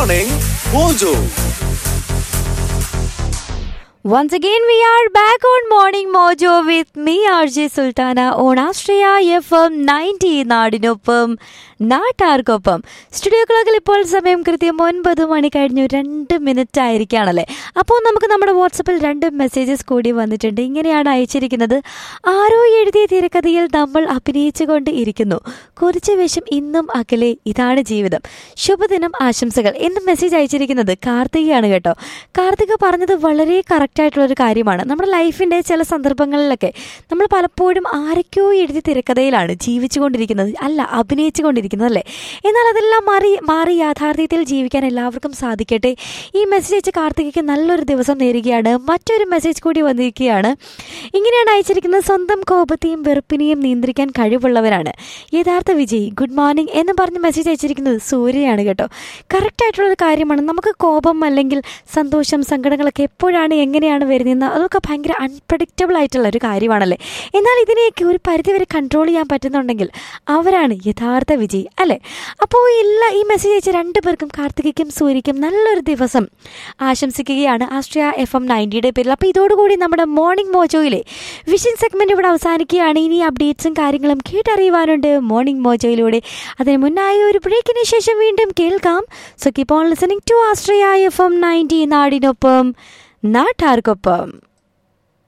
Morning Mojo. Once again, we are back on Morning Mojo with me, RJ Sultana, on Astraya FM 90 നാടിനൊപ്പം നാട്ടാർക്കൊപ്പം studio ക്ലോക്കിൽ ഇപ്പോൾ സമയം കൃത്യം ഒൻപത് മണി കഴിഞ്ഞു രണ്ട് മിനിറ്റ് ആയിരിക്കുകയാണല്ലേ അപ്പോൾ നമുക്ക് നമ്മുടെ വാട്സപ്പിൽ രണ്ട് മെസ്സേജസ് കൂടി വന്നിട്ടുണ്ട് ഇങ്ങനെയാണ് അയച്ചിരിക്കുന്നത് ആരോ എഴുതിയ തിരക്കഥയിൽ നമ്മൾ അഭിനയിച്ചുകൊണ്ട് ഇരിക്കുന്നു കുറച്ച് വേഷം ഇന്നും അകലെ ഇതാണ് ജീവിതം ശുഭദിനം ആശംസകൾ എന്ന് മെസ്സേജ് അയച്ചിരിക്കുന്നത് കാർത്തികയാണ് കേട്ടോ കാർത്തിക പറഞ്ഞത് വളരെ കറക്റ്റ് ആയിട്ടുള്ള ഒരു കാര്യമാണ് നമ്മുടെ ലൈഫിൻ്റെ ചില സന്ദർഭങ്ങളിലൊക്കെ നമ്മൾ പലപ്പോഴും ആരൊക്കെയോ എഴുതി തിരക്കഥയിലാണ് ജീവിച്ചുകൊണ്ടിരിക്കുന്നത് അല്ല അഭിനയിച്ചുകൊണ്ടിരിക്കുന്നത് അല്ലേ എന്നാൽ അതെല്ലാം മാറി മാറി യാഥാർത്ഥ്യത്തിൽ ജീവിക്കാൻ എല്ലാവർക്കും സാധിക്കട്ടെ ഈ മെസ്സേജ് അയച്ച കാർത്തികയ്ക്ക് നല്ലൊരു ദിവസം നേരുകയാണ് മറ്റൊരു മെസ്സേജ് കൂടി വന്നിരിക്കുകയാണ് ഇങ്ങനെയാണ് അയച്ചിരിക്കുന്നത് സ്വന്തം കോപത്തെയും വെറുപ്പിനെയും നിയന്ത്രിക്കാൻ കഴിവുള്ളവരാണ് യഥാർത്ഥ വിജയ് ഗുഡ് മോർണിംഗ് എന്ന് പറഞ്ഞ് മെസ്സേജ് അയച്ചിരിക്കുന്നത് സൂര്യയാണ് കേട്ടോ കറക്റ്റ് ആയിട്ടുള്ളൊരു കാര്യമാണ് നമുക്ക് കോപം അല്ലെങ്കിൽ സന്തോഷം സങ്കടങ്ങളൊക്കെ എപ്പോഴാണ് എങ്ങനെയാണ് വരുന്നതെന്ന് അതൊക്കെ ഭയങ്കര അൺപ്രഡിക്റ്റബിൾ ആയിട്ടുള്ള ഒരു കാര്യമാണല്ലേ എന്നാൽ ഇതിനെയൊക്കെ ഒരു പരിധിവരെ കൺട്രോൾ ചെയ്യാൻ പറ്റുന്നുണ്ടെങ്കിൽ അവരാണ് യഥാർത്ഥ വിജയ് അല്ലേ അപ്പോൾ എല്ലാ ഈ മെസ്സേജ് അയച്ച രണ്ടു പേർക്കും കാർത്തികയ്ക്കും സൂര്യയ്ക്കും നല്ലൊരു ദിവസം ആശംസിക്കുകയാണ് ആസ്ട്രിയ എഫ് എം നയൻറ്റിയുടെ പേരിൽ അപ്പോൾ ഇതോടുകൂടി നമ്മുടെ മോർണിംഗ് മോജോയിലെ വിഷൻ സെഗ്മെൻറ്റ് ഇവിടെ അവസാനിക്കുകയാണ് ഇനി അപ്ഡേറ്റ്സും കാര്യങ്ങളും കേട്ടറിയുവാനുണ്ട് മോർണിംഗ് മോജോയിലൂടെ അതിന് മുന്നായി ഒരു ബ്രേക്കിന് ശേഷം വീണ്ടും കേൾക്കാം so keep on listening to Austria F M ninety നാടിനൊപ്പം നാട്ടാർക്കൊപ്പം